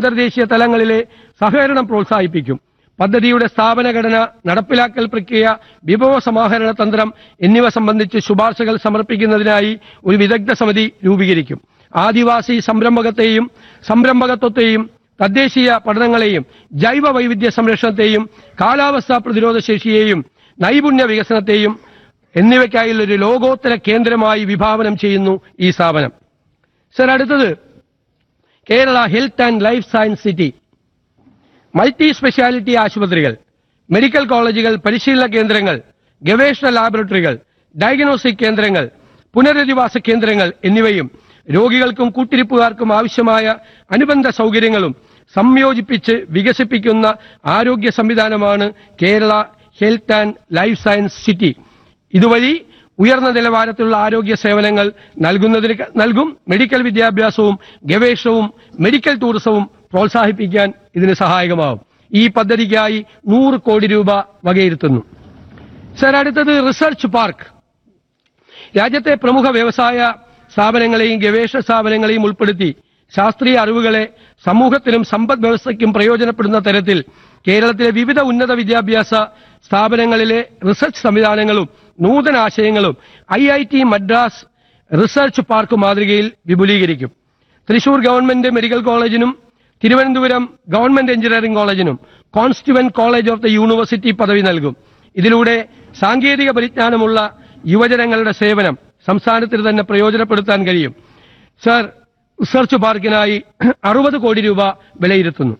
അന്തർദേശീയ തലങ്ങളിലെ സഹകരണം പ്രോത്സാഹിപ്പിക്കും പദ്ധതിയുടെ സ്ഥാപന ഘടന നടപ്പിലാക്കൽ പ്രക്രിയ വിഭവ സമാഹരണ തന്ത്രം എന്നിവ സംബന്ധിച്ച് ശുപാർശകൾ സമർപ്പിക്കുന്നതിനായി ഒരു വിദഗ്ധ സമിതി രൂപീകരിക്കും ആദിവാസി സംരംഭകത്തെയും സംരംഭകത്വത്തെയും തദ്ദേശീയ പഠനങ്ങളെയും ജൈവ വൈവിധ്യ സംരക്ഷണത്തെയും കാലാവസ്ഥാ പ്രതിരോധ ശേഷിയെയും നൈപുണ്യ വികസനത്തെയും എന്നിവയ്ക്കായുള്ള ഒരു ലോകോത്തര കേന്ദ്രമായി വിഭാവനം ചെയ്യുന്നു ഈ സ്ഥാപനം സർ അടുത്തത് Kerala health and life science city multi speciality ആശുപത്രികൾ മെഡിക്കൽ കോളേജുകൾ പരിശീലന കേന്ദ്രങ്ങൾ ഗവേഷണ ലാബറട്ടറികൾ ഡയഗ്നോസ്റ്റിക് കേന്ദ്രങ്ങൾ പുനരധിവാസ കേന്ദ്രങ്ങൾ എന്നിവയും രോഗികൾക്കും കൂട്ടിരിപ്പുകാർക്കും ആവശ്യമായ അനുബന്ധ സൗകര്യങ്ങളും സംയോജിപ്പിച്ച് വികസിപ്പിക്കുന്ന ആരോഗ്യ സംവിധാനമാണ് Kerala health and life science city ഇതുവഴി ഉയർന്ന നിലവാരത്തിലുള്ള ആരോഗ്യ സേവനങ്ങൾ നൽകുന്നതിന് ക- നൽകും മെഡിക്കൽ വിദ്യാഭ്യാസവും ഗവേഷണവും മെഡിക്കൽ ടൂറിസവും പ്രോത്സാഹിപ്പിക്കാൻ ഇതിന് സഹായകമാവും ഈ പദ്ധതിക്കായി നൂറ് കോടി രൂപ വകയിരുത്തുന്നു സർ അടുത്തത് റിസർച്ച് പാർക്ക് രാജ്യത്തെ പ്രമുഖ വ്യവസായ സ്ഥാപനങ്ങളെയും ഗവേഷണ സ്ഥാപനങ്ങളെയും ഉൾപ്പെടുത്തി ശാസ്ത്രീയ അറിവുകളെ സമൂഹത്തിനും സമ്പദ് വ്യവസ്ഥയ്ക്കും പ്രയോജനപ്പെടുന്ന തരത്തിൽ കേരളത്തിലെ വിവിധ ഉന്നത വിദ്യാഭ്യാസ സ്ഥാപനങ്ങളിലെ റിസർച്ച് സംവിധാനങ്ങളും നൂതന ആശയങ്ങളും I I T Madras research park മാതൃകയിൽ വിപുലീകരിക്കും തൃശൂർ ഗവൺമെന്റ് മെഡിക്കൽ കോളേജിനും തിരുവനന്തപുരം ഗവൺമെന്റ് എഞ്ചിനീയറിംഗ് കോളേജിനും constituent college of the university പദവി നൽകും ഇതിലൂടെ സാങ്കേതിക പരിജ്ഞാനമുള്ള യുവജനങ്ങളുടെ സേവനം സംസ്ഥാനത്തിന് തന്നെ പ്രയോജനപ്പെടുത്താൻ കഴിയും സർ റിസർച്ച് പാർക്കിനായി അറുപത് കോടി രൂപ വിലയിരുത്തുന്നു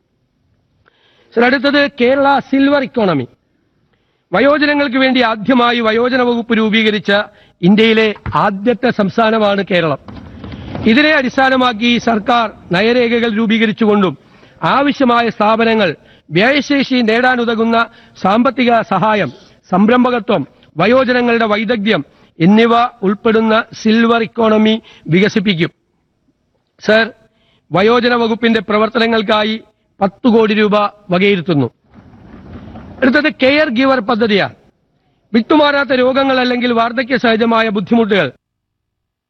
സർ അടുത്തത് കേരള സിൽവർ ഇക്കോണമി വയോജനങ്ങൾക്ക് വേണ്ടി ആദ്യമായി വയോജന വകുപ്പ് രൂപീകരിച്ച ഇന്ത്യയിലെ ആദ്യത്തെ സംസ്ഥാനമാണ് കേരളം ഇതിനെ അടിസ്ഥാനമാക്കി സർക്കാർ നയരേഖകൾ രൂപീകരിച്ചുകൊണ്ടും ആവശ്യമായ സ്ഥാപനങ്ങൾ വ്യയശേഷി നേടാനുതകുന്ന സാമ്പത്തിക സഹായം സംരംഭകത്വം വയോജനങ്ങളുടെ വൈദഗ്ധ്യം എന്നിവ ഉൾപ്പെടുന്ന സിൽവർ ഇക്കോണമി വികസിപ്പിക്കും സർ വയോജന വകുപ്പിന്റെ പ്രവർത്തനങ്ങൾക്കായി പത്ത് കോടി രൂപ വകയിരുത്തുന്നു അടുത്തത് കെയർ ഗിവർ പദ്ധതിയാണ് വിട്ടുമാറാത്ത രോഗങ്ങൾ അല്ലെങ്കിൽ വാർദ്ധക്യ സഹജമായ ബുദ്ധിമുട്ടുകൾ